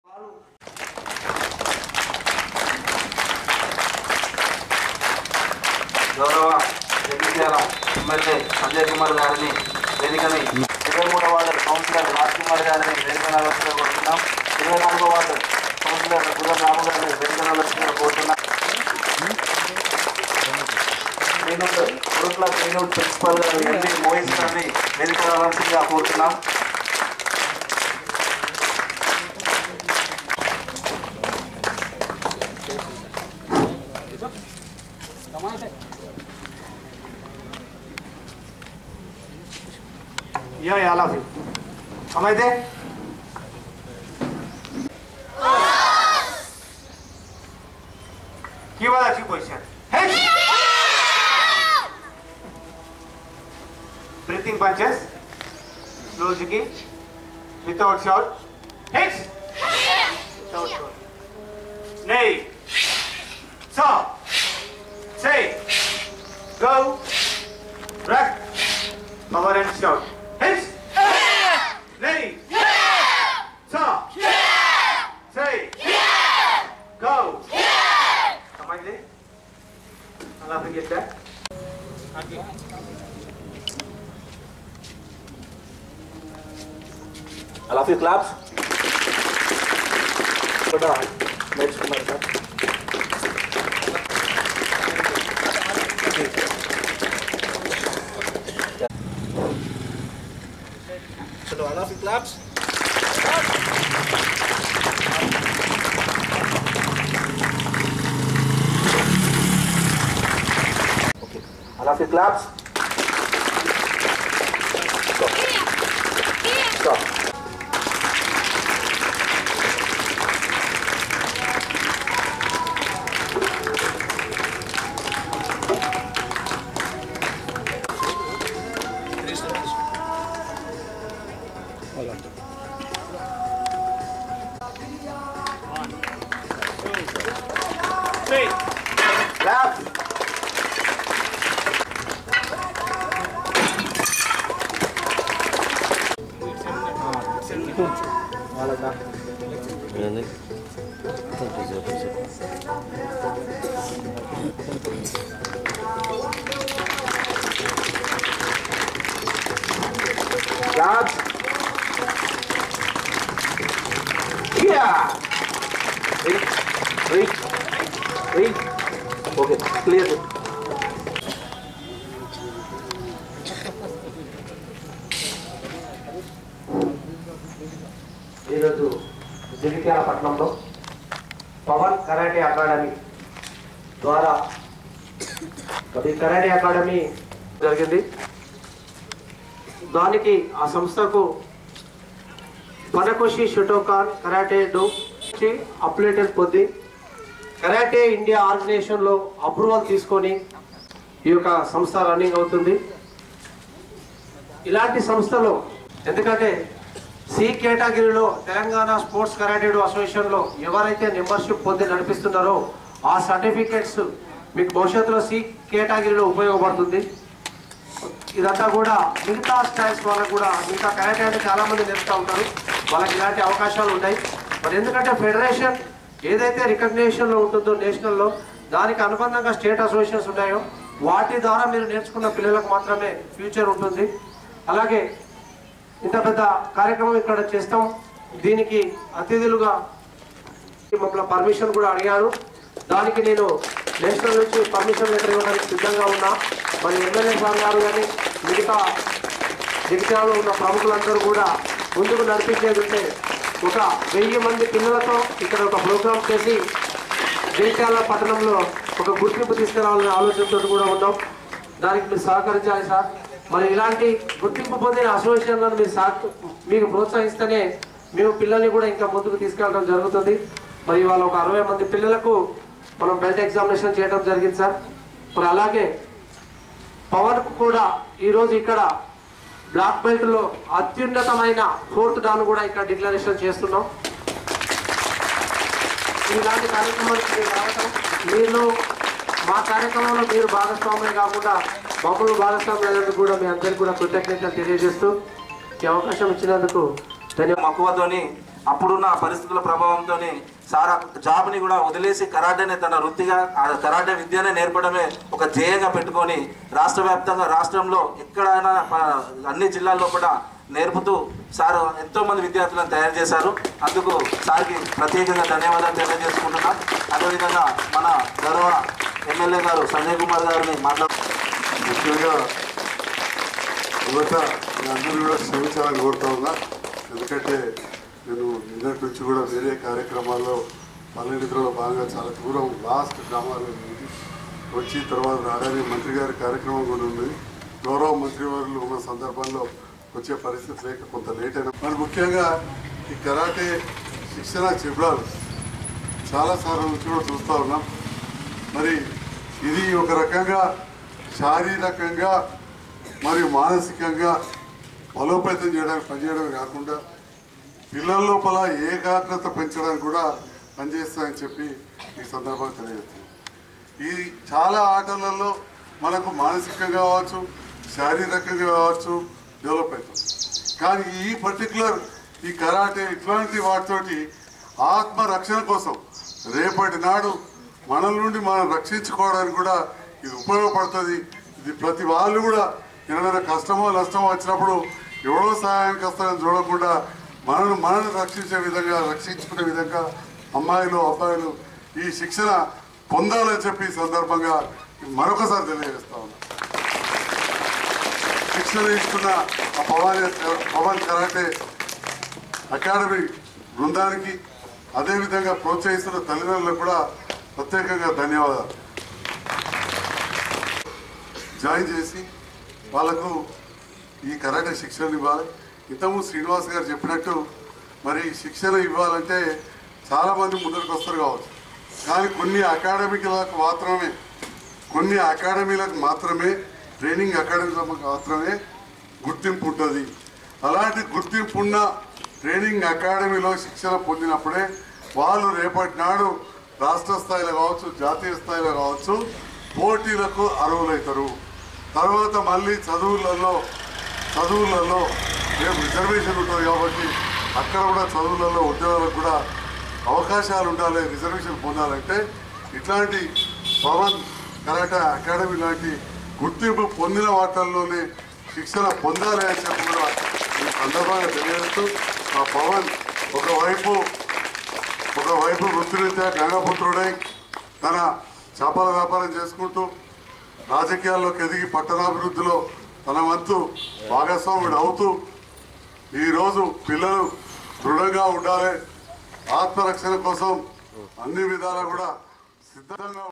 గౌరవ జగిత్యాల ఎమ్మెల్యే సంజయ్ కుమార్ గారిని వేదికని ఇరవై మూడో వార్డు కౌన్సిలర్ రాజ్ కుమార్ గారిని వేదిక నలభై కోరుతున్నాం ఇరవై నాలుగో వార్డు కౌన్సిలర్ గుర్రం రాము గారిని వేదిక నలభై కోరుతున్నాం శ్రీనుడు గురుకుల శ్రీనుడు ప్రిన్సిపల్ గారు ఎండి మోహిత్ గారిని వేదిక నలభైగా కోరుతున్నాం Yeah, yeah, I love you. Am I there? की वाला position? Head. Breathing punches. Slow jiggy. Without shout. Head. Without shout. Nay. Stop. Say. Go. Rack. Power and shout. Head. Ready. Stop. Say. Go. Come on, there. I'll have to get that. I love you claps. కూడా నేర్చుకున్నారు sir చలో I love you claps. Okay. I love you claps. Stop. Stop. Three. Left. Labs. Yeah. Reach, reach, reach. Okay, clear. it. ఈరోజు జగిత్యాల పట్టణంలో Pawan karate academy ద్వారా ఈ karate academy జరిగింది దానికి ఆ సంస్థకు పనకోషి షుటోకాన్ కరాటే డో అప్లేటెడ్ పొంది కరాటే ఇండియా ఆర్గనైజేషన్లో అప్రూవల్ తీసుకొని ఈ యొక్క సంస్థ రన్నింగ్ అవుతుంది ఇలాంటి సంస్థలో ఎందుకంటే సి కేటగిరీలో తెలంగాణ స్పోర్ట్స్ కరాటేడో అసోసియేషన్లో ఎవరైతే మెంబర్షిప్ పొంది నడిపిస్తున్నారో ఆ సర్టిఫికేట్స్ మీకు భవిష్యత్తులో సి కేటగిరీలో ఉపయోగపడుతుంది ఇదంతా కూడా మిగతా స్టైల్స్ వాళ్ళకు కూడా మిగతా కరాటే అంటే చాలా మంది నేర్పుతూ ఉంటారు వాళ్ళకి ఇలాంటి అవకాశాలు ఉన్నాయి మరి ఎందుకంటే ఫెడరేషన్ ఏదైతే రికగ్నేషన్లో ఉంటుందో నేషనల్లో దానికి అనుబంధంగా స్టేట్ అసోసియేషన్స్ ఉన్నాయో వాటి ద్వారా మీరు నేర్చుకున్న పిల్లలకు మాత్రమే ఫ్యూచర్ ఉంటుంది అలాగే ఇంత పెద్ద కార్యక్రమం ఇక్కడ చేస్తాం దీనికి అతిథులుగా మమ్మల్ని పర్మిషన్ కూడా అడిగారు దానికి నేను నేషనల్ నుంచి పర్మిషన్ లెటర్ ఇవ్వడానికి సిద్ధంగా ఉన్నా మరి ఎమ్మెల్యే సార్ గారు కానీ మిగతా జగిత్యాలలో ఉన్న ప్రముఖులందరూ కూడా ముందుకు నడిపించేది ఉంటే ఒక వెయ్యి మంది పిల్లలతో ఇక్కడ ఒక ప్రోగ్రామ్ చేసి జగిత్యాల పట్టణంలో ఒక గుర్తింపు తీసుకురావాలనే ఆలోచనతో కూడా ఉన్నాం దానికి మీరు సహకరించాలి సార్ మరి ఇలాంటి గుర్తింపు పొందిన అసోసియేషన్లను మీరు సహ మీకు ప్రోత్సహిస్తేనే మేము పిల్లల్ని కూడా ఇంకా ముందుకు తీసుకెళ్ళడం జరుగుతుంది మరి ఇవాళ ఒక అరవై మంది పిల్లలకు మనం బెల్ట్ ఎగ్జామినేషన్ చేయడం జరిగింది సార్ మరి అలాగే పవన్ కూడా ఈరోజు ఇక్కడ బ్లాక్ బెల్ట్ లో అత్యున్నతమైన ఫోర్త్ డాన్ కూడా ఇక్కడ డిక్లరేషన్ చేస్తున్నాం ఇలాంటి కార్యక్రమానికి మీరు రావటం మీరు మా కార్యక్రమంలో మీరు భాగస్వామ్యం కాకుండా మమ్మల్ని భాగస్వామ్యం అయినందుకు కూడా మీ అందరికీ కూడా కృతజ్ఞతలు తెలియజేస్తూ ఈ అవకాశం ఇచ్చినందుకు ధన్యవాదాలు మక్కువతోని అప్పుడున్న పరిస్థితుల ప్రభావంతో సారా జాబ్ని కూడా వదిలేసి కరాటేనే తన వృత్తిగా ఆ కరాటే విద్యనే నేర్పడమే ఒక ధ్యేయంగా పెట్టుకొని రాష్ట్ర వ్యాప్తంగా రాష్ట్రంలో ఎక్కడైనా ప- అన్ని జిల్లాల్లో కూడా నేర్పుతూ సార్ ఎంతో మంది విద్యార్థులను తయారు చేశారు అందుకు సార్కి ప్రత్యేకంగా ధన్యవాదాలు తెలియజేసుకుంటున్నాం అదేవిధంగా మన గౌరవ ఎమ్మెల్యే గారు సంజయ్ కుమార్ గారిని మాట్లాడు ముఖ్యంగా మొదట మీ అందరూ కూడా క్షమించాలని కోరుతా ఉన్నా ఎందుకంటే నేను నిన్నటి నుంచి కూడా వేరే కార్యక్రమాల్లో పల్లెనిద్రలో భాగంగా చాలా దూరం లాస్ట్ గ్రామాల్లో ఉంది వచ్చి తర్వాత రాగానే మంత్రి గారి కార్యక్రమం కూడా ఉంది గౌరవ మంత్రివర్యులు ఉన్న సందర్భంలో వచ్చే పరిస్థితి లేక కొంత లేట్ అయినా మరి ముఖ్యంగా ఈ కరాటే శిక్షణ శిబిరాలు చాలా సార్లు నుంచి కూడా చూస్తూ ఉన్నాం మరి ఇది ఒక రకంగా శారీరకంగా మరియు మానసికంగా బలోపేతం చేయడానికి పనిచేయడమే కాకుండా పిల్లల లోపల ఏకాగ్రత పెంచడానికి కూడా పనిచేస్తాయని చెప్పి ఈ సందర్భంగా తెలియజేస్తుంది ఈ చాలా ఆటలలో మనకు మానసికంగా కావచ్చు శారీరకంగా కావచ్చు డెవలప్ అవుతుంది కానీ ఈ పర్టికులర్ ఈ కరాటే ఇట్లాంటి వాటితోటి ఆత్మ రక్షణ కోసం రేపటి నాడు మన నుండి మనం రక్షించుకోవడానికి కూడా ఇది ఉపయోగపడుతుంది ఇది ప్రతి వాళ్ళు కూడా ఏదైనా కష్టమో నష్టమో వచ్చినప్పుడు ఎవరో సహాయానికి వస్తారని చూడకుండా మనను మనల్ని రక్షించే విధంగా రక్షించుకునే విధంగా అమ్మాయిలు అబ్బాయిలు ఈ శిక్షణ పొందాలని చెప్పి ఈ సందర్భంగా మరొకసారి తెలియజేస్తా ఉన్నా శిక్షణ ఇస్తున్న ఆ పవన్ పవన్ కరాటే అకాడమీ బృందానికి అదేవిధంగా ప్రోత్సహిస్తున్న తల్లిదండ్రులకు కూడా ప్రత్యేకంగా ధన్యవాదాలు జాయిన్ చేసి వాళ్ళకు ఈ కరాటే శిక్షణ ఇవ్వాలి ఇంతకుముందు శ్రీనివాస్ గారు చెప్పినట్టు మరి శిక్షణ ఇవ్వాలంటే చాలామంది ముందరికి వస్తారు కావచ్చు కానీ కొన్ని అకాడమిక్లకు మాత్రమే కొన్ని అకాడమీలకు మాత్రమే ట్రైనింగ్ అకాడమీలకు మాత్రమే గుర్తింపు ఉంటుంది అలాంటి గుర్తింపు ఉన్న ట్రైనింగ్ అకాడమీలో శిక్షణ పొందినప్పుడే వాళ్ళు రేపటి నాడు రాష్ట్ర స్థాయిలో కావచ్చు జాతీయ స్థాయిలో కావచ్చు పోటీలకు అర్హులవుతారు తర్వాత మళ్ళీ చదువులలో చదువులలో రేపు రిజర్వేషన్ ఉంటుంది కాబట్టి అక్కడ కూడా చదువులలో ఉద్యోగాలకు కూడా అవకాశాలు ఉండాలి రిజర్వేషన్ పొందాలంటే ఇట్లాంటి పవన్ కరాటే అకాడమీ లాంటి గుర్తింపు పొందిన వాటిల్లోనే శిక్షణ పొందాలి అని చెప్పి కూడా ఈ సందర్భంగా తెలియజేస్తూ ఆ పవన్ ఒకవైపు ఒకవైపు వృత్తిరీత్యా గంగపుత్రుడై తన చేపల వ్యాపారం చేసుకుంటూ రాజకీయాల్లోకి ఎదిగి పట్టణాభివృద్ధిలో తన వంతు భాగస్వాముడు అవుతూ ఈరోజు పిల్లలు దృఢంగా ఉండాలి ఆత్మరక్షణ కోసం అన్ని విధాలా కూడా సిద్ధంగా